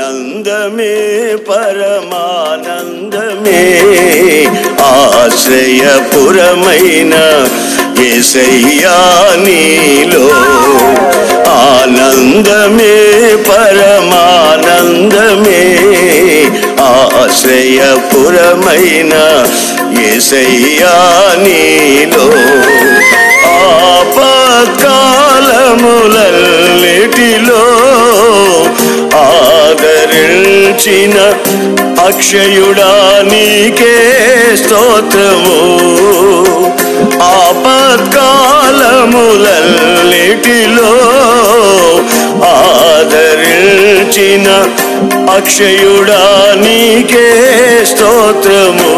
ఆనందమే పరమానందమే ఆశ్రయపురమైన ఎసయ్యా నీలో ఆనందమే పరమానందమే ఆశ్రయపురమైన ఎసయ్యా నీలో ఆపత్కాలములన్నిటిలో ఆదరించిన అక్షయుడా నీకే స్తోత్రము ఆపత్కాలములన్నిటిలో ఆదరించిన అక్షయుడా నీకే స్తోత్రము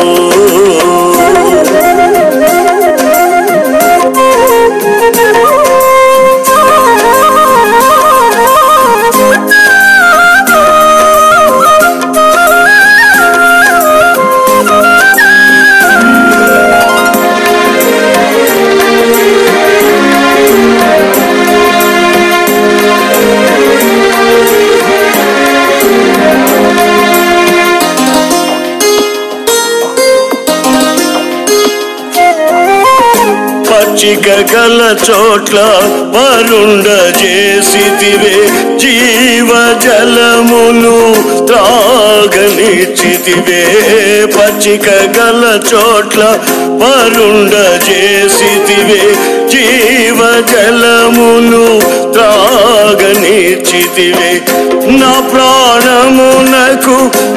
పచ్చిక గల చోట్ల వరుండ చేసితివే జీవ జలములు త్రాగనిచ్చితివే పచ్చిక గల చోట్ల వరుండ చేసితివే జీవ జలములు త్రాగనిచ్చితివే నా ప్రాణమునకు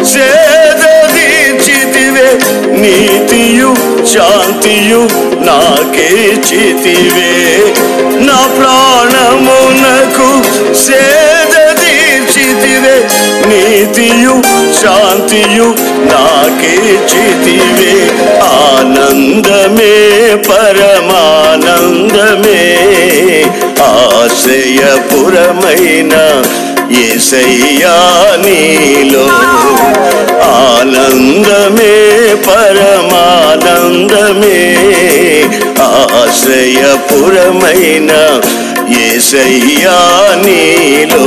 సేదీచితివే నీతియు శాంతియు నాకే చితివే నా ప్రాణమునకు సేదీచితివే నీతియు శాంతియు నాకే చితివే ఆనందమే పరమానందమే ఆశయపురమైన ఏసయ్యా నీలో ఆనందమే పరమానందమే ఆశ్రయపురమైన ఏసయ్యా నీలో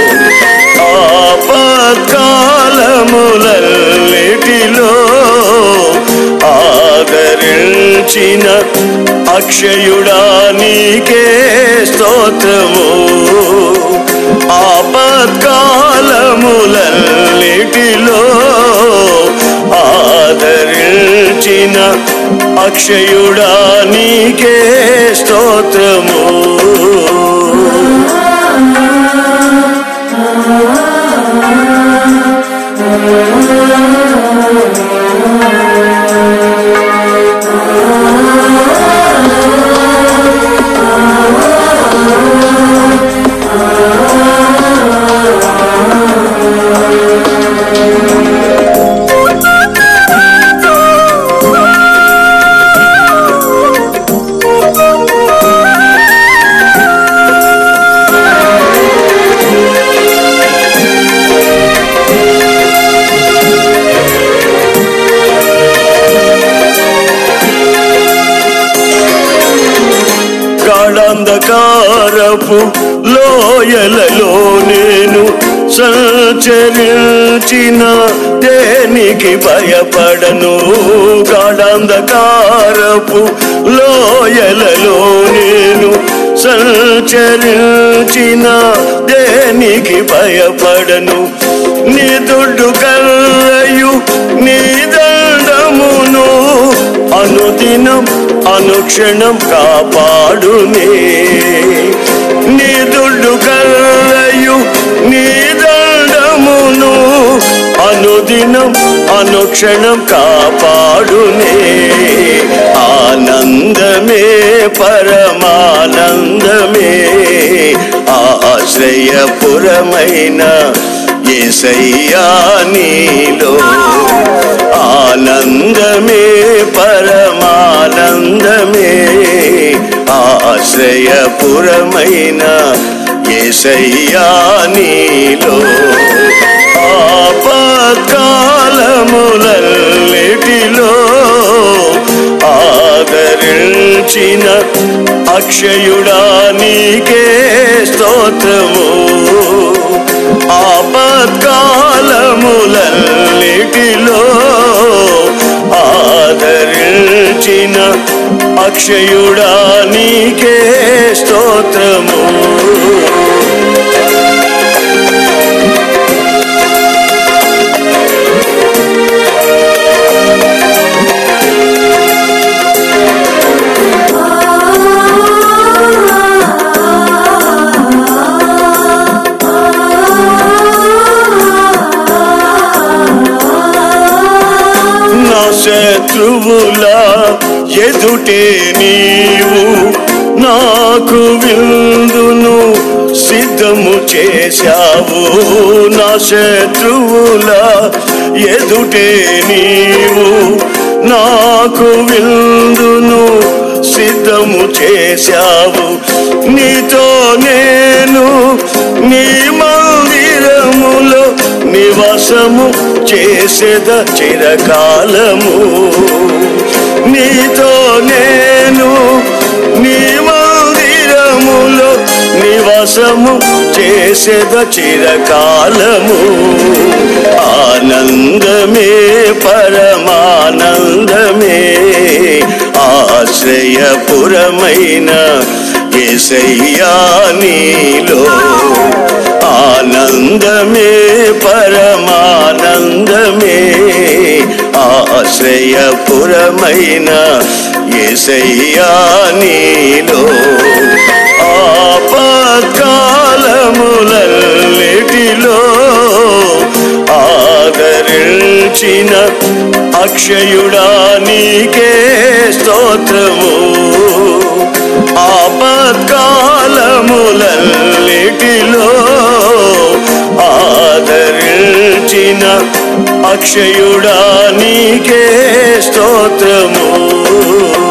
ఆపత్కాలములన్నిటిలో ఆదరించిన అక్షయుడా నీకే స్తోత్రము ఆపత్కాలములన్నిటిలో ఆదరించిన అక్షయుడా నీకే స్తోత్రము గాఢంధకారపు లోయలలో నేను సంచరించిన దేనికి భయపడను గాఢంధకారపు లోయలలో నేను సంచరించిన దేనికి భయపడను నీ దుడ్డు కల్లయు నీ దండమును అనుదినం అనుక్షణం కాపాడునే నీ దుడ్డు కల్లయు నీ దండమును అనుదినం అనుక్షణం కాపాడునే ఆనందమే పరమానందమే ఆశ్రయపురమైన ఏసయ్యా నీలో ఆనందమే పరమానందమే ఆశ్రయపురమైన ఏసయ్యా నీలో ఆపత్కాలములన్నిటిలో ఆదరించిన అక్షయుడా నీకే స్తోత్రము ఆపత్కాల కాలములన్నిటిలో ఆదరించిన అక్షయుడా నీకే స్తోత్రము నా శత్రువుల ఎదుటే నీవు నాకు విందును సిద్ధము చేశావు నా శత్రువుల ఎదుటే నీవు నాకు విందును సిద్ధము చేశావు నీతో నేను నీ మందిరములో నివాసము చేసేద చిరకాలము నీతో నేను నీ మందిరములో నివాసము చేసేద చిరకాలము ఆనందమే పరమానందమే ఆశ్రయపురమైన ఏసయ్యా నీలో ఆనందమే పరమానందమే ఆశ్రయపురమైన ఏసయ్యా నీలో ఆపత్కాలములన్నిటిలో ఆదరించిన అక్షయుడా నీకే స్తోత్రము ఆపత్కాలములన్నిటిలో ఆదరించిన అక్షయుడా నీకే స్తోత్రము